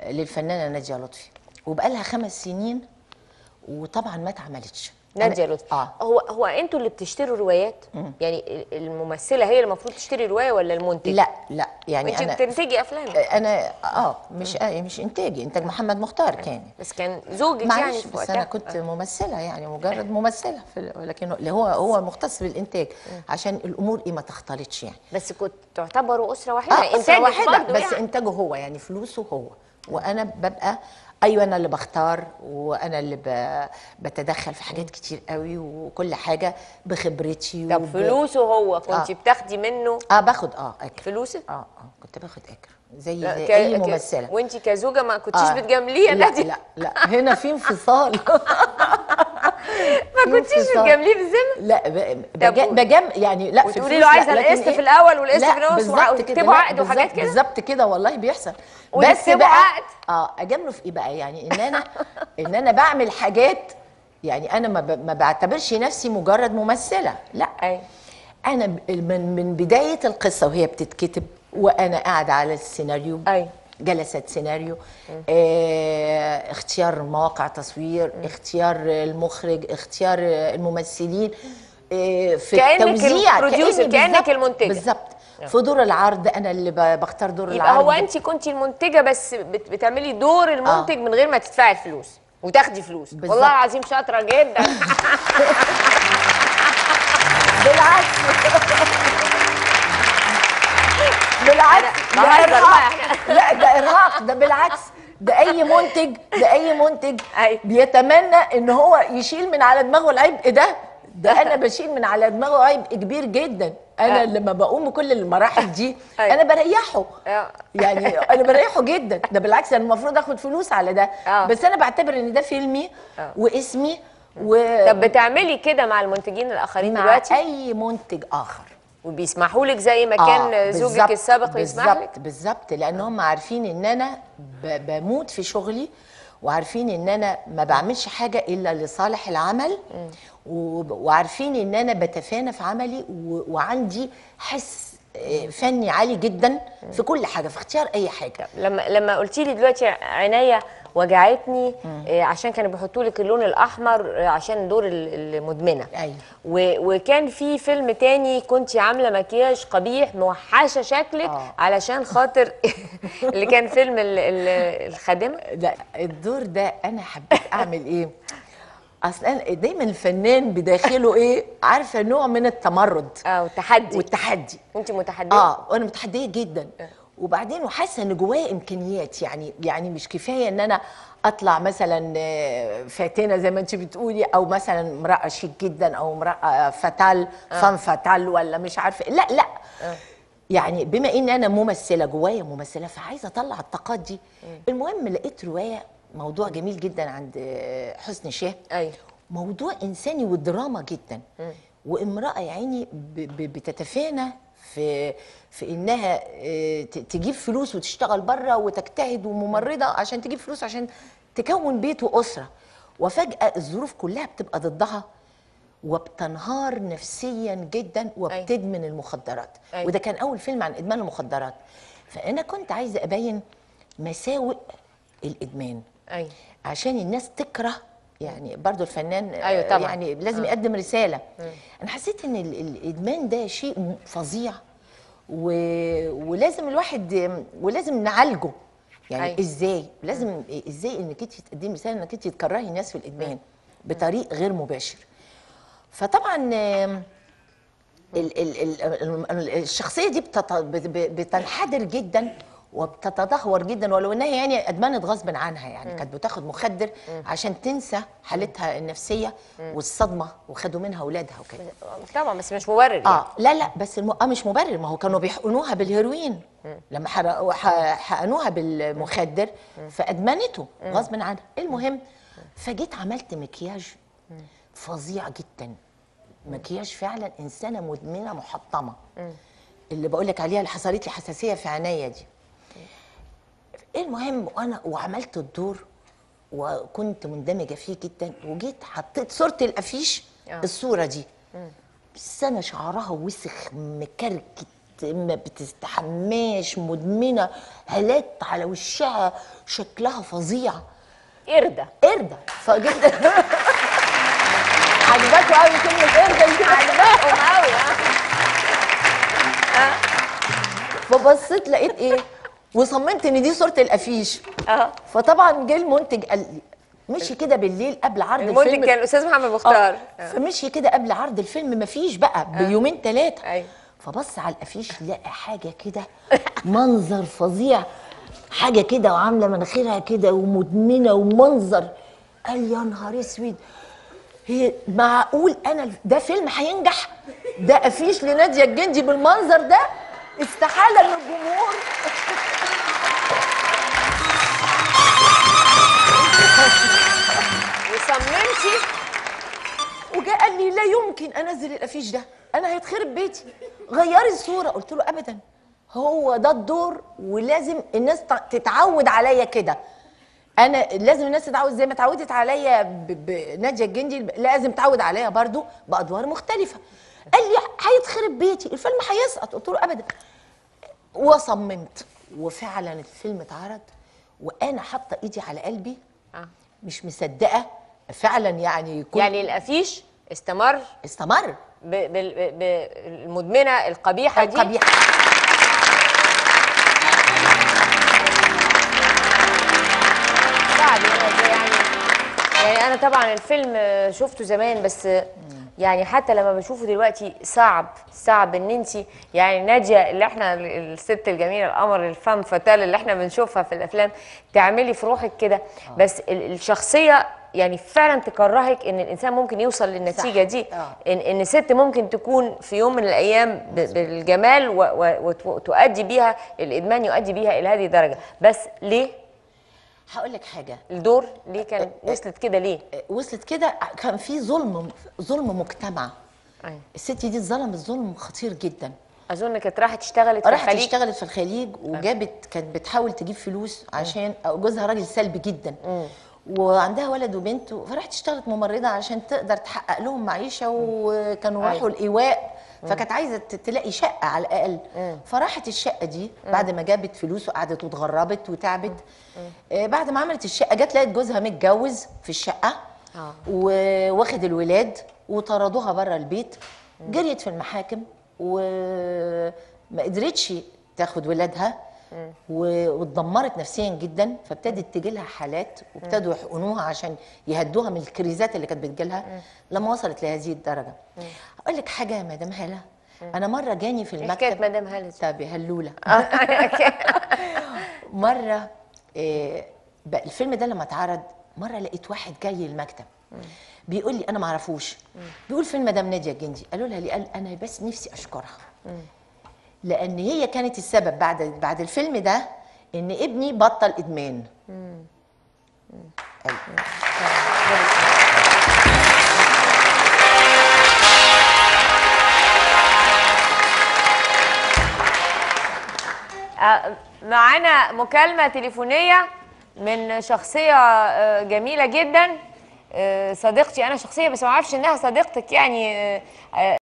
للفنانه ناديه لطفي وبقالها خمس سنين وطبعا ما اتعملتش ناديه أنا- لطفي اه هو هو انتوا اللي بتشتروا روايات يعني الممثله هي اللي المفروض تشتري روايه ولا المنتج لا لا يعني انت انا بتنتجي افلام انا اه مش آه مش انتاجي انتاج محمد مختار كان بس كان زوجك يعني معلش في بس وقتها انا كنت ممثله يعني مجرد ممثله في لكن اللي هو هو مختص بالانتاج عشان الامور ايه ما تختلطش يعني بس كنت تعتبروا اسره واحده اه إنتاجك أسرة واحدة برضو بس يعني. انتاجه هو يعني فلوسه هو وانا ببقى ايوه انا اللي بختار وانا اللي ب... بتدخل في حاجات كتير قوي وكل حاجه بخبرتي طب وب... فلوسه هو كنت آه. بتاخدي منه اه باخد اه اجر فلوسك اه اه كنت باخد اجر زي, لا، زي ك- اي ك- ممثله وانت كزوجه ما كنتيش آه. بتجامليه يا لا ناديه لا لا هنا في انفصال ما كنتيش انفصال. بتجامليه بالذمه لا ب- طب بجا- و- بجام يعني لا في وتقولي الفلوس له عايزه لا، لكن القسط إيه؟ في الاول والقسط لا، في النص بالظبط وع- كده، وتكتبوا لا، عقد وحاجات بالظبط- كده بالظبط كده والله بيحصل وتكتبوا بقى عقد. اه اجامله في ايه بقى يعني ان انا ان انا بعمل حاجات يعني انا ما, ب... ما بعتبرش نفسي مجرد ممثله لا أي. انا ب- من من بدايه القصه وهي بتتكتب وانا قاعده على السيناريو أي. جلسات سيناريو آه، اختيار مواقع تصوير اختيار المخرج اختيار الممثلين آه، في كأنك التوزيع البروديوسر، كأني كأنك بالظبط- المنتجة. بالظبط في دور العرض انا اللي ب- بختار دور يبقى العرض هو انت كنتي المنتجه بس بت- بتعملي دور المنتج من غير ما تدفعي الفلوس وتاخدي فلوس بالظبط. والله العظيم شاطره جدا بالعكس بالعكس أنا ده بهزر بقى ارهاق إحنا. لا ده ارهاق ده بالعكس ده اي منتج ده اي منتج أي. بيتمنى ان هو يشيل من على دماغه العبء ده ده انا بشيل من على دماغه عبء كبير جدا انا أه. لما بقوم بكل المراحل دي أي. انا بريحه أه. يعني انا بريحه جدا ده بالعكس انا المفروض اخد فلوس على ده أه. بس انا بعتبر ان ده فيلمي أه. واسمي و طب بتعملي كده مع المنتجين الاخرين مع دلوقتي اي منتج اخر وبيسمحوا لك زي ما كان آه، زوجك بالظبط، السابق يسمح لك بالظبط بالظبط لان هم عارفين ان انا ب- بموت في شغلي وعارفين ان انا ما بعملش حاجه الا لصالح العمل وب- وعارفين ان انا بتفانى في عملي و- وعندي حس آه، فني عالي جدا في كل حاجه في اختيار اي حاجه لما لما قلتي لي دلوقتي عينيا وجعتني آه، عشان كانوا بيحطوا لك اللون الاحمر آه، عشان دور ال- المدمنه أيوة. و- وكان في فيلم تاني كنت عامله مكياج قبيح موحشه شكلك آه. علشان خاطر اللي كان فيلم ال- ال- الخادمه لا الدور ده انا حبيت اعمل ايه اصل أنا دايما الفنان بداخله ايه عارفه نوع من التمرد اه والتحدي والتحدي انت متحديه اه وانا متحديه جدا وبعدين وحاسه ان جوايا امكانيات يعني يعني مش كفايه ان انا اطلع مثلا آه، فاتنه زي ما انت بتقولي او مثلا امراه شيك جدا او امراه فتال فان فتال ولا مش عارفه لا لا يعني بما ان انا ممثله جوايا ممثله فعايزه اطلع الطاقات دي المهم لقيت روايه موضوع جميل جدا عند آه، حسن شاه ايوه موضوع انساني ودراما جدا وامراه يا عيني ب- ب- بتتفانى في في انها آه، ت- تجيب فلوس وتشتغل بره وتجتهد وممرضه عشان تجيب فلوس عشان تكون بيت واسره وفجاه الظروف كلها بتبقى ضدها وبتنهار نفسيا جدا وبتدمن المخدرات أيوة. وده كان اول فيلم عن ادمان المخدرات فانا كنت عايزه ابين مساوئ الادمان ايوه عشان الناس تكره يعني برضو الفنان آه، أيوة طبعاً. يعني لازم يقدم رسالة أنا حسيت إن ال- الإدمان ده شيء م- فظيع و... ولازم الواحد ولازم نعالجه يعني أيوة. إزاي لازم إزاي إنك أنت تقدمي رسالة إنك أنت تكرهي الناس في الإدمان بطريق غير مباشر فطبعا آم، ال ال ال ال الشخصيه دي بتت- بت- ب- بتنحدر جدا وبتتدهور جدا ولو انها يعني ادمنت غصب عنها يعني كانت بتاخد مخدر عشان تنسى حالتها النفسيه والصدمه وخدوا منها اولادها وكده طبعا بس مش مبرر يعني. اه لا لا بس الم... اه مش مبرر ما هو كانوا بيحقنوها بالهيروين لما حرقوا- ح- حقنوها بالمخدر فادمنته غصب عنها المهم فجيت عملت مكياج فظيع جدا مكياج فعلا انسانه مدمنه محطمه اللي بقول لك عليها اللي حصلت لي حساسيه في عينيا دي المهم وانا وعملت الدور وكنت مندمجه فيه جدا وجيت حطيت صوره الافيش آه. الصوره دي بس انا شعرها وسخ مكركت ما بتستحماش مدمنه هالات على وشها شكلها فظيع قرده قرده فجبت عجباكوا قوي كلمه قرده دي عجباكم قوي فبصيت لقيت ايه وصممت ان دي صوره الافيش اه فطبعا جه المنتج قال لي مشي كده بالليل قبل عرض المنتج الفيلم كان الاستاذ محمد مختار آه. فمشي كده قبل عرض الفيلم مفيش بقى بيومين ثلاثه أيوة. فبص على الافيش لقى حاجه كده منظر فظيع حاجه كده وعامله مناخيرها كده ومدمنه ومنظر قال يا نهار اسود هي معقول انا ده فيلم هينجح ده افيش لناديه الجندي بالمنظر ده استحاله ان الجمهور وصممتي وجاء قال لي لا يمكن انزل الافيش ده انا هيتخرب بيتي غيري الصوره قلت له ابدا هو ده الدور ولازم الناس تع- تتعود عليا كده انا لازم الناس تتعود زي ما اتعودت عليا ب- بناديه الجندي لازم تعود عليا برضو بادوار مختلفه قال لي هيتخرب بيتي الفيلم هيسقط قلت له ابدا وصممت وفعلا الفيلم اتعرض وانا حاطه ايدي على قلبي آه. مش مصدقه فعلا يعني كل يعني الافيش استمر استمر ب- بال- بالمدمنه القبيحه دي قبيح صعب يعني يعني يعني انا طبعا الفيلم شفته زمان بس يعني حتى لما بشوفه دلوقتي صعب صعب ان انت يعني ناديه اللي احنا الست الجميله القمر الفم فتال اللي احنا بنشوفها في الافلام تعملي في روحك كده بس ال- الشخصيه يعني فعلا تكرهك ان الانسان ممكن يوصل للنتيجه صح. دي آه. ان ان ست ممكن تكون في يوم من الايام ب- بالجمال و- و- وت- وتؤدي بيها الادمان يؤدي بيها الى هذه الدرجه بس ليه هقول لك حاجه الدور ليه كان وصلت كده ليه وصلت كده كان في ظلم ظلم مجتمع أيوة. الست دي اتظلمت ظلم خطير جدا اظن كانت راحت اشتغلت في راحت الخليج اشتغلت في الخليج وجابت كانت بتحاول تجيب فلوس عشان جوزها راجل سلبي جدا وعندها ولد وبنت فراحت اشتغلت ممرضه عشان تقدر تحقق لهم معيشه وكانوا راحوا الايواء فكانت عايزه ت- تلاقي شقه على الاقل فراحت الشقه دي بعد ما جابت فلوس وقعدت واتغربت وتعبت آه، بعد ما عملت الشقه جت لقت جوزها متجوز في الشقه آه. وواخد الولاد وطردوها بره البيت جريت في المحاكم وما قدرتش تاخد ولادها و- واتدمرت نفسيا جدا فابتدت تجي لها حالات وابتدوا يحقنوها عشان يهدوها من الكريزات اللي كانت بتجيلها لما وصلت لهذه الدرجه اقول لك حاجه يا مدام هاله انا مره جاني في حكايه المكتب مدام هاله طب هلوله مره إيه بقى الفيلم ده لما اتعرض مره لقيت واحد جاي المكتب بيقول لي انا ما اعرفوش بيقول فين مدام ناديه الجندي قالوا لها لي قال انا بس نفسي اشكرها لان هي كانت السبب بعد بعد الفيلم ده ان ابني بطل ادمان أيوة. آه، معانا مكالمه تليفونيه من شخصيه آه، جميله جدا آه، صديقتي انا شخصيه بس ما اعرفش انها صديقتك يعني آه، آه،